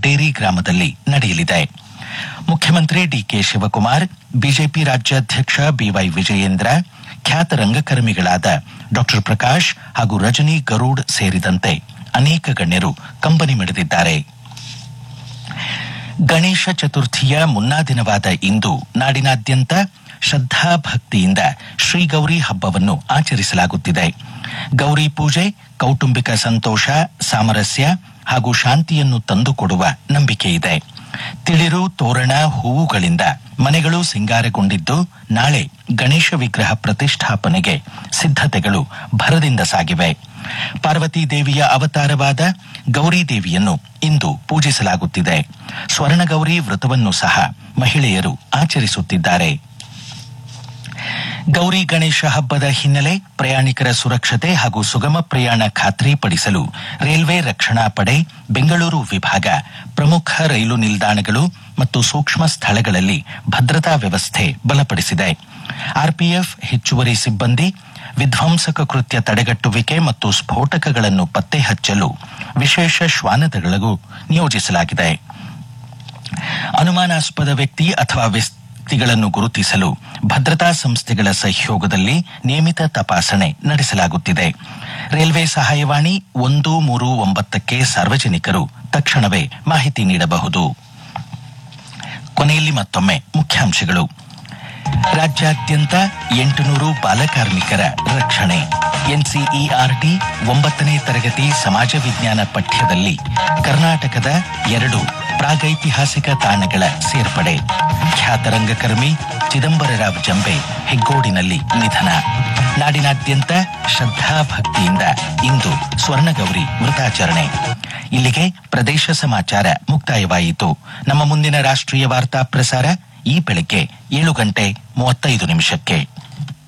dairy ಗ್ರಾಮದಲ್ಲಿ ನಡೆಯಲಿದೆ ಮುಖ್ಯಮಂತ್ರಿ ಡಿಕೆ ಶಿವಕುಮಾರ್ ಬಿಜೆಪಿ ರಾಜ್ಯಾಧ್ಯಕ್ಷ ಬಿವೈ ವಿಜಯೇಂದ್ರ ಖ್ಯಾತ ರಂಗಕರ್ಮಿಗಳಾದ ಡಾ ಪ್ರಕಾಶ್ ಹಾಗೂ ರಜನಿ ಗರುಡ್ ಸೇರಿದಂತೆ ಅನೇಕ ಗಣ್ಯರು ಕಂಬನಿ ಮಿಡಿದಿದ್ದಾರೆ ಗಣೇಶ ಚತುರ್ಥಿಯ ಮುನ್ನಾ ದಿನವಾದ ಇಂದು ನಾಡಿನಾದ್ಯಂತ ಶ್ರದ್ಧಾ ಭಕ್ತಿಯಿಂದ ಶ್ರೀ ಗೌರಿ ಹಬ್ಬವನ್ನು ಆಚರಿಸಲಾಗುತ್ತಿದೆ ಗೌರಿ ಪೂಜೆ ಕೌಟುಂಬಿಕ ಸಂತೋಷ ಸಾಮರಸ್ಯ ಹಾಗೂ ಶಾಂತಿಯನ್ನು ತಂದುಕೊಡುವ ನಂಬಿಕೆಯಿದೆ ತಿಳಿರು ತೋರಣ ಹೂವುಗಳಿಂದ ಮನೆಗಳು ಸಿಂಗಾರಗೊಂಡಿದ್ದು ನಾಳೆ ಗಣೇಶ ವಿಗ್ರಹ ಪ್ರತಿಷ್ಠಾಪನೆಗೆ ಸಿದ್ಧತೆಗಳು ಭರದಿಂದ ಸಾಗಿವೆ ಪಾರ್ವತಿ ದೇವಿಯ ಅವತಾರವಾದ ಗೌರಿ ದೇವಿಯನ್ನು ಇಂದು ಪೂಜಿಸಲಾಗುತ್ತಿದೆ ಸ್ವರ್ಣಗೌರಿ ವ್ರತವನ್ನು ಸಹ ಮಹಿಳೆಯರು ಆಚರಿಸುತ್ತಿದ್ದಾರೆ ಗೌರಿ ಗಣೇಶ ಹಬ್ಬದ ಹಿನ್ನೆಲೆ ಪ್ರಯಾಣಿಕರ ಸುರಕ್ಷತೆ ಹಾಗೂ ಸುಗಮ ಪ್ರಯಾಣ ಖಾತ್ರಿಪಡಿಸಲು ರೈಲ್ವೆ ರಕ್ಷಣಾ ಪಡೆ ಬೆಂಗಳೂರು ವಿಭಾಗ ಪ್ರಮುಖ ರೈಲು ನಿಲ್ದಾಣಗಳು ಮತ್ತು ಸೂಕ್ಷ್ಮ ಸ್ಥಳಗಳಲ್ಲಿ ಭದ್ರತಾ ವ್ಯವಸ್ಥೆ ಬಲಪಡಿಸಿದೆ ಆರ್ಪಿಎಫ್ ಹೆಚ್ಚುವರಿ ಸಿಬ್ಬಂದಿ ವಿಧ್ವಂಸಕ ಕೃತ್ಯ ತಡೆಗಟ್ಟುವಿಕೆ ಮತ್ತು ಸ್ಫೋಟಕಗಳನ್ನು ಪತ್ತೆ ಹಚ್ಚಲು ವಿಶೇಷ ಶ್ವಾನದಳಗೂ ನಿಯೋಜಿಸಲಾಗಿದೆ ಅನುಮಾನಾಸ್ಪದ ವ್ಯಕ್ತಿ ಅಥವಾ ವ್ಯಕ್ತಿಗಳನ್ನು ಗುರುತಿಸಲು ಭದ್ರತಾ ಸಂಸ್ಥೆಗಳ ಸಹಯೋಗದಲ್ಲಿ ನಿಯಮಿತ ತಪಾಸಣೆ ನಡೆಸಲಾಗುತ್ತಿದೆ ರೈಲ್ವೆ ಸಹಾಯವಾಣಿ ಒಂದು ಮೂರು ಒಂಬತ್ತಕ್ಕೆ ಸಾರ್ವಜನಿಕರು ತಕ್ಷಣವೇ ಮಾಹಿತಿ ನೀಡಬಹುದು ಕೊನೆಯಲ್ಲಿ ಮತ್ತೊಮ್ಮೆ ಮುಖ್ಯಾಂಶಗಳು ರಾಜ್ಯಾದ್ಯಂತ ಎಂಟುನೂರು ಬಾಲಕಾರ್ಮಿಕರ ರಕ್ಷಣೆ ಎನ್ಸಿಇಆರ್ಟಿ ಒಂಬತ್ತನೇ ತರಗತಿ ಸಮಾಜ ವಿಜ್ಞಾನ ಪಠ್ಯದಲ್ಲಿ ಕರ್ನಾಟಕದ ಎರಡು ಪ್ರಾಗೈತಿಹಾಸಿಕ ತಾಣಗಳ ಸೇರ್ಪಡೆ ಖ್ಯಾತ ರಂಗಕರ್ಮಿ ಚಿದಂಬರರಾವ್ ಜಂಬೆ ಹೆಗ್ಗೋಡಿನಲ್ಲಿ ನಿಧನ ನಾಡಿನಾದ್ಯಂತ ಶ್ರದ್ಧಾ ಭಕ್ತಿಯಿಂದ ಇಂದು ಸ್ವರ್ಣಗೌರಿ ವೃತಾಚರಣೆ ಇಲ್ಲಿಗೆ ಪ್ರದೇಶ ಸಮಾಚಾರ ಮುಕ್ತಾಯವಾಯಿತು ನಮ್ಮ ಮುಂದಿನ ರಾಷ್ಟ್ರೀಯ ವಾರ್ತಾ ಪ್ರಸಾರ ಈ ಬೆಳಗ್ಗೆ ಏಳು ಗಂಟೆ ಮೂವತ್ತೈದು ನಿಮಿಷಕ್ಕೆ